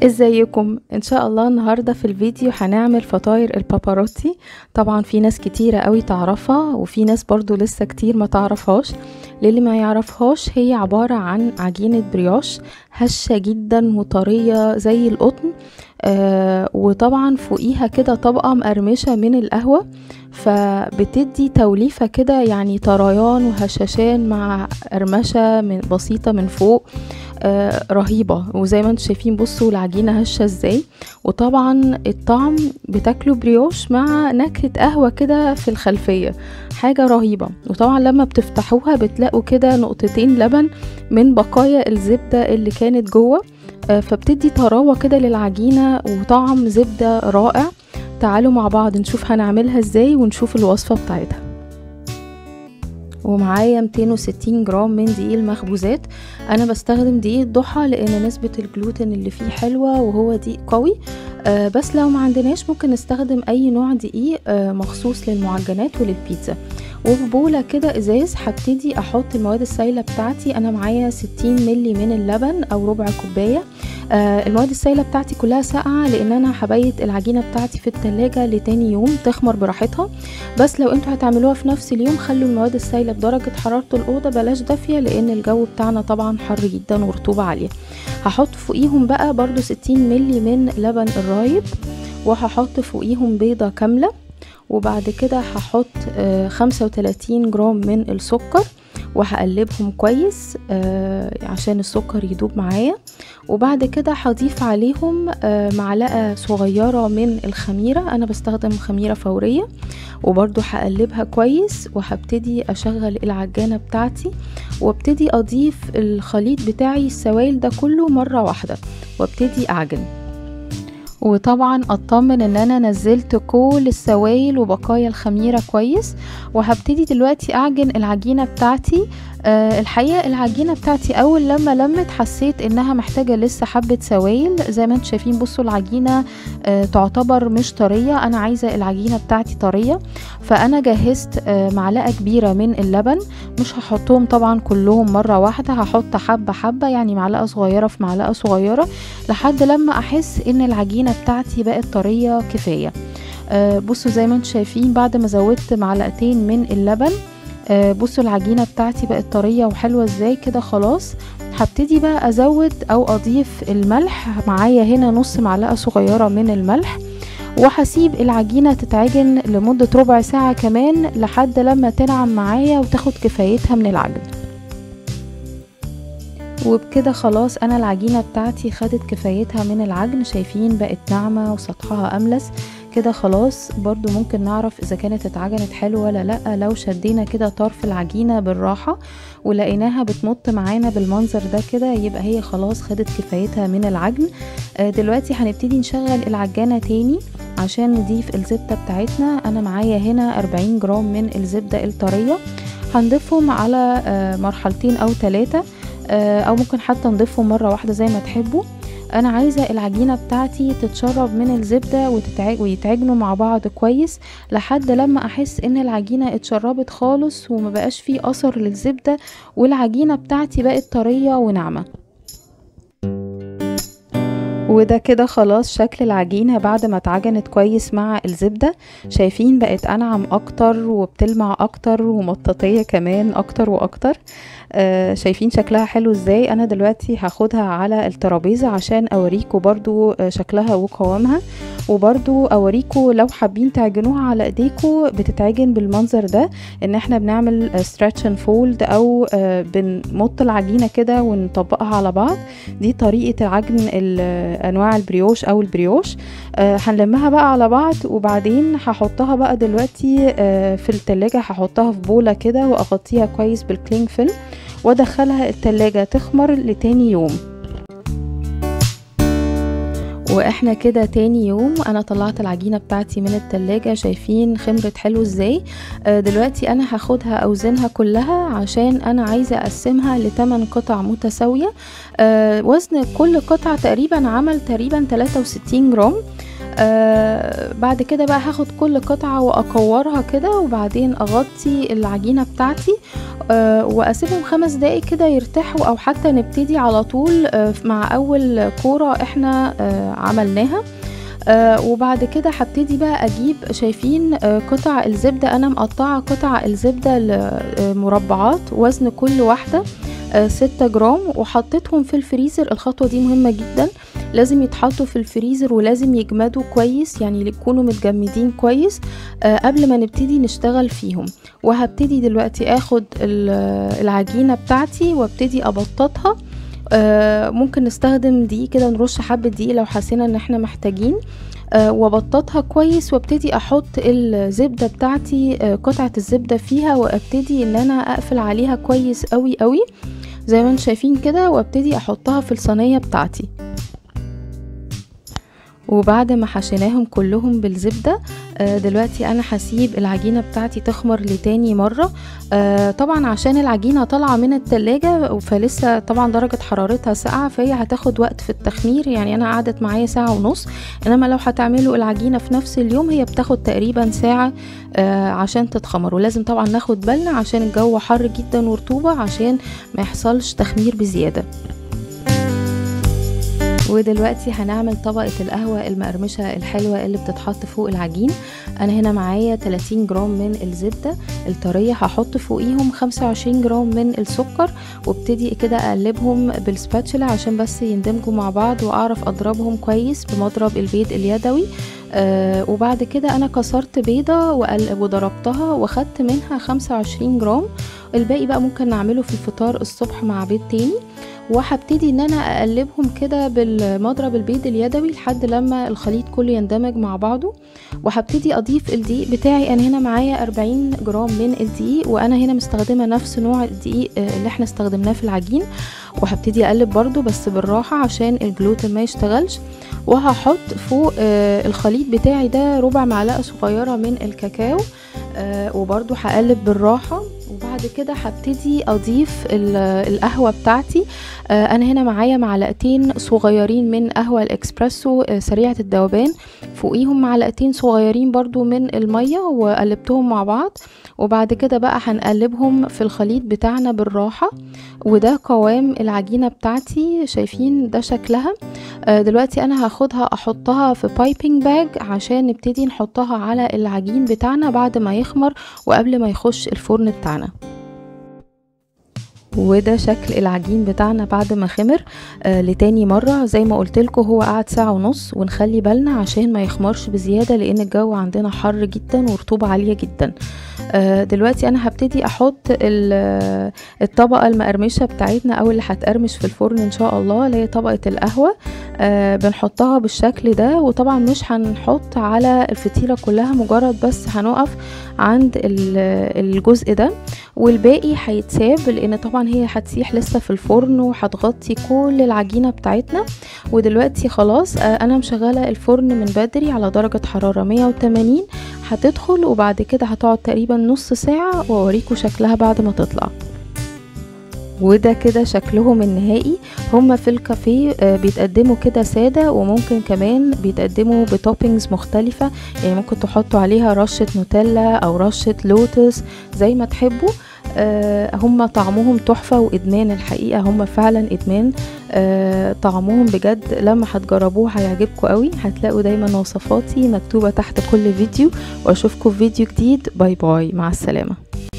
ازيكم ان شاء الله النهارده في الفيديو هنعمل فطاير الباباروتي طبعا في ناس كتيره قوي تعرفها وفي ناس برضو لسه كتير ما تعرفهاش للي ما يعرفهاش هي عباره عن عجينه بريوش هشه جدا وطريه زي القطن آه وطبعا فوقيها كده طبقه مقرمشه من القهوه فبتدي توليفة كده يعني طريان وهشاشان مع قرمشة من بسيطة من فوق آه رهيبة وزي ما انتم شايفين بصوا العجينة هشة ازاي وطبعا الطعم بتاكلوا بريوش مع نكهة قهوة كده في الخلفية حاجة رهيبة وطبعا لما بتفتحوها بتلاقوا كده نقطتين لبن من بقايا الزبدة اللي كانت جوه آه فبتدي طراوة كده للعجينة وطعم زبدة رائع تعالوا مع بعض نشوف هنعملها ازاي ونشوف الوصفة بتاعتها ومعايا 260 جرام من دقيق المخبوزات انا بستخدم دقيق الضحى لان نسبة الجلوتين اللي فيه حلوة وهو دقيق قوي آه بس لو ما عندناش ممكن نستخدم اي نوع دقيق آه مخصوص للمعجنات وللبيتزا وفي بولة كده ازاز هبتدي احط المواد السائلة بتاعتي انا معايا 60 ملي من اللبن او ربع كوباية آه المواد السائلة بتاعتي كلها ساقعة لان انا هبيت العجينة بتاعتي في التلاجة لتاني يوم تخمر براحتها بس لو انتوا هتعملوها في نفس اليوم خلوا المواد السائلة بدرجة حرارة الأوضة بلاش دافية لان الجو بتاعنا طبعا حر جدا ورطوبة عالية هحط فوقيهم بقى برضو 60 ملي من لبن الرايب وهحط فوقيهم بيضة كاملة وبعد كده هحط آه 35 جرام من السكر وهقلبهم كويس آه عشان السكر يدوب معايا وبعد كده هضيف عليهم آه معلقة صغيرة من الخميرة انا بستخدم خميرة فورية وبرضو هقلبها كويس وهبتدي اشغل العجانة بتاعتي وابتدي اضيف الخليط بتاعي السوائل ده كله مرة واحدة وابتدي اعجن وطبعا اطمن ان انا نزلت كل السوائل وبقايا الخميره كويس وهبتدي دلوقتي اعجن العجينه بتاعتي أه الحقيقه العجينه بتاعتي اول لما لمت حسيت انها محتاجه لسه حبه سوائل زي ما انتم شايفين بصوا العجينه أه تعتبر مش طريه انا عايزه العجينه بتاعتي طريه فانا جهزت أه معلقه كبيره من اللبن مش هحطهم طبعا كلهم مره واحده هحط حبه حبه يعني معلقه صغيره في معلقه صغيره لحد لما احس ان العجينه بتاعتي بقت طريه كفايه أه بصوا زي ما انتم شايفين بعد ما زودت معلقتين من اللبن أه بصوا العجينه بتاعتي بقت طريه وحلوه ازاي كده خلاص هبتدي بقى ازود او اضيف الملح معايا هنا نص معلقه صغيره من الملح وهسيب العجينه تتعجن لمده ربع ساعه كمان لحد لما تنعم معايا وتاخد كفايتها من العجن وبكده خلاص انا العجينه بتاعتي خدت كفايتها من العجن شايفين بقت ناعمه وسطحها املس كده خلاص برضو ممكن نعرف اذا كانت اتعجنت حلو ولا لا لو شدينا كده طرف العجينه بالراحه ولقيناها بتمط معانا بالمنظر ده كده يبقى هي خلاص خدت كفايتها من العجن آه دلوقتي هنبتدي نشغل العجانه تاني عشان نضيف الزبده بتاعتنا انا معايا هنا 40 جرام من الزبده الطريه هنضيفهم على آه مرحلتين او ثلاثه او ممكن حتى نضيفهم مره واحده زي ما تحبوا انا عايزه العجينه بتاعتي تتشرب من الزبده وتتعج... ويتعجنوا مع بعض كويس لحد لما احس ان العجينه اتشربت خالص وما بقاش فيه اثر للزبده والعجينه بتاعتي بقت طريه وناعمه وده كده خلاص شكل العجينة بعد ما اتعجنت كويس مع الزبدة شايفين بقت انعم اكتر وبتلمع اكتر ومطاطية كمان اكتر واكتر آه شايفين شكلها حلو ازاي انا دلوقتي هاخدها على الترابيزة عشان اوريكم برضو شكلها وقوامها وبرضو اوريكم لو حابين تعجنوها على ايديكم بتتعجن بالمنظر ده ان احنا بنعمل ستريتش اند فولد او آه بنمط العجينة كده ونطبقها على بعض دي طريقة العجن انواع البريوش او البريوش آه هنلمها بقى على بعض وبعدين هحطها بقى دلوقتي آه في التلاجة هحطها في بولة كده واغطيها كويس بالكلينج فيلم وادخلها التلاجة تخمر لتاني يوم واحنا كده تاني يوم انا طلعت العجينه بتاعتي من التلاجة شايفين خمرت حلو ازاي آه دلوقتي انا هاخدها اوزنها كلها عشان انا عايزه اقسمها لتمن قطع متساويه آه وزن كل قطعه تقريبا عمل تقريبا 63 جرام آه بعد كده بقى هاخد كل قطعة واكورها كده وبعدين اغطي العجينة بتاعتي آه واسيبهم خمس دقايق كده يرتاحوا او حتى نبتدي على طول آه مع اول كورة احنا آه عملناها آه وبعد كده هبتدي بقى اجيب شايفين آه قطع الزبدة انا مقطعة قطع الزبدة لمربعات وزن كل واحدة آه ستة جرام وحطيتهم في الفريزر الخطوة دي مهمة جدا لازم يتحطوا في الفريزر ولازم يجمدوا كويس يعني يكونوا متجمدين كويس آه قبل ما نبتدي نشتغل فيهم وهبتدي دلوقتي اخد العجينة بتاعتي وابتدي ابططها آه ممكن نستخدم دقيق كده نرش حبة دقيق لو حسينا ان احنا محتاجين آه وابططها كويس وابتدي احط الزبدة بتاعتي آه قطعة الزبدة فيها وابتدي ان انا اقفل عليها كويس قوي قوي زي ما انتم شايفين كده وابتدي احطها في الصينية بتاعتي وبعد ما حشيناهم كلهم بالزبدة آه دلوقتي انا هسيب العجينة بتاعتي تخمر لتاني مرة آه طبعا عشان العجينة طالعة من التلاجة فلسه طبعا درجة حرارتها ساقعة فهي هتاخد وقت في التخمير يعني انا قعدت معايا ساعة ونص انما لو هتعملوا العجينة في نفس اليوم هي بتاخد تقريبا ساعة آه عشان تتخمر ولازم طبعا ناخد بالنا عشان الجو حر جدا ورطوبة عشان ما يحصلش تخمير بزيادة ودلوقتي هنعمل طبقة القهوة المقرمشة الحلوة اللي بتتحط فوق العجين انا هنا معايا 30 جرام من الزبدة الطرية هحط فوقيهم 25 جرام من السكر وابتدي كده اقلبهم بالسباتشلا عشان بس يندمجوا مع بعض واعرف اضربهم كويس بمضرب البيض اليدوي آه وبعد كده انا كسرت بيضة وضربتها واخدت منها 25 جرام الباقي بقى ممكن نعمله في الفطار الصبح مع بيض تاني وهبتدي ان انا اقلبهم كده بالمضرب البيض اليدوي لحد لما الخليط كله يندمج مع بعضه وهبتدي اضيف الدقيق بتاعي انا هنا معايا 40 جرام من الدقيق وانا هنا مستخدمه نفس نوع الدقيق اللي احنا استخدمناه في العجين وهبتدي اقلب برضو بس بالراحه عشان الجلوتين ما يشتغلش وهحط فوق الخليط بتاعي ده ربع معلقه صغيره من الكاكاو وبرضو هقلب بالراحه وبعد كده هبتدي اضيف القهوه بتاعتي انا هنا معايا معلقتين صغيرين من قهوه الاكسبريسو سريعه الذوبان فوقيهم معلقتين صغيرين برضو من الميه وقلبتهم مع بعض وبعد كده بقى هنقلبهم في الخليط بتاعنا بالراحه وده قوام العجينه بتاعتي شايفين ده شكلها دلوقتي انا هاخدها احطها في بايبنج باج عشان نبتدي نحطها على العجين بتاعنا بعد ما يخمر وقبل ما يخش الفرن بتاعنا وده شكل العجين بتاعنا بعد ما خمر آه لتاني مرة زي ما قلتلكوا هو قعد ساعة ونص ونخلي بالنا عشان ما يخمرش بزيادة لان الجو عندنا حر جدا ورطوبة عالية جدا آه دلوقتي انا هبتدي احط الطبقة المقرمشة بتاعتنا او اللي هتقرمش في الفرن ان شاء الله اللي هي طبقة القهوة آه بنحطها بالشكل ده وطبعا مش هنحط على الفتيلة كلها مجرد بس هنقف عند الجزء ده والباقي هيتساب لان طبعا هي هتسيح لسه في الفرن وهتغطي كل العجينه بتاعتنا ودلوقتي خلاص انا مشغله الفرن من بدري على درجه حراره 180 هتدخل وبعد كده هتقعد تقريبا نص ساعه واوريكم شكلها بعد ما تطلع وده كده شكلهم النهائي هما في الكافيه بيتقدموا كده سادة وممكن كمان بيتقدموا بتوبينجز مختلفة يعني ممكن تحطوا عليها رشة نوتيلا أو رشة لوتس زي ما تحبوا آه هم طعمهم تحفة وإدمان الحقيقة هم فعلا إدمان آه طعمهم بجد لما هتجربوه هيعجبكم قوي هتلاقوا دايما وصفاتي مكتوبة تحت كل فيديو واشوفكم في فيديو جديد باي باي مع السلامة